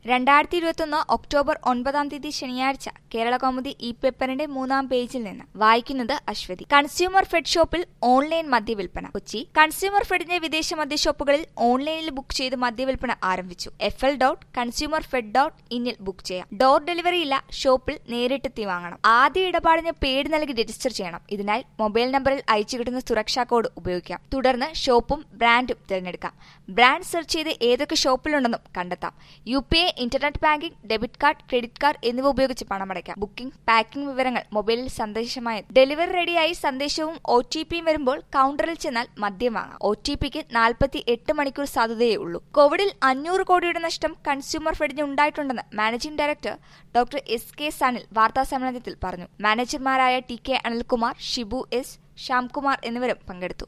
രണ്ടായിരത്തി ഇരുപത്തൊന്ന് ഒക്ടോബർ ഒൻപതാം തീയതി ശനിയാഴ്ച കേരള കൗമുദി ഇ പേപ്പറിന്റെ മൂന്നാം പേജിൽ നിന്ന് വായിക്കുന്നത് അശ്വതി കൺസ്യൂമർ ഫെഡ് ഷോപ്പിൽ ഓൺലൈൻ മദ്യവിൽപ്പന കൊച്ചി കൺസ്യൂമർ ഫെഡിന്റെ വിദേശ മദ്യഷോപ്പുകളിൽ ഓൺലൈനിൽ ബുക്ക് ചെയ്ത് മദ്യവിൽപ്പന ആരംഭിച്ചു F L dot consumer fed dot ഇന്നിൽ ബുക്ക് ചെയ്യാം ഡോർ ഡെലിവറി ഇല്ല ഷോപ്പിൽ നേരിട്ടെത്തി വാങ്ങണം ആദ്യ ഇടപാടിന് പേര് നൽകി രജിസ്റ്റർ ചെയ്യണം ഇതിനായി മൊബൈൽ നമ്പറിൽ അയച്ചു കിട്ടുന്ന സുരക്ഷാ കോഡ് ഉപയോഗിക്കാം തുടർന്ന് ഷോപ്പും ബ്രാൻഡും തിരഞ്ഞെടുക്കാം ബ്രാൻഡ് സെർച്ച് ചെയ്ത് ഏതൊക്കെ ഷോപ്പിലുണ്ടെന്നും കണ്ടെത്താം U P I internet banking debit card credit card എന്നിവ ഉപയോഗിച്ച് പണമടയ്ക്കാം ബുക്കിംഗ് പാക്കിംഗ് വിവരങ്ങൾ മൊബൈലിൽ സന്ദേശമായി ഡെലിവറി റെഡിയായി സന്ദേശവും ഒ ടി പിയും വരുമ്പോൾ കൗണ്ടറിൽ ചെന്നാൽ മദ്യം വാങ്ങാം ഒ ടി പിക്ക് നാൽപ്പത്തി എട്ട് മണിക്കൂർ സാധ്യതയേ ഉള്ളൂ കോവിഡിൽ അഞ്ഞൂറ് കോടിയുടെ നഷ്ടം കൺസ്യൂമർ ഫെഡിന് ഉണ്ടായിട്ടുണ്ടെന്ന് managing director doctor S K Sanil വാർത്താസമ്മേളനത്തിൽ പറഞ്ഞു മാനേജർമാരായ T K Anilkumar Shibu S Shyamkumar എന്നിവരും പങ്കെടുത്തു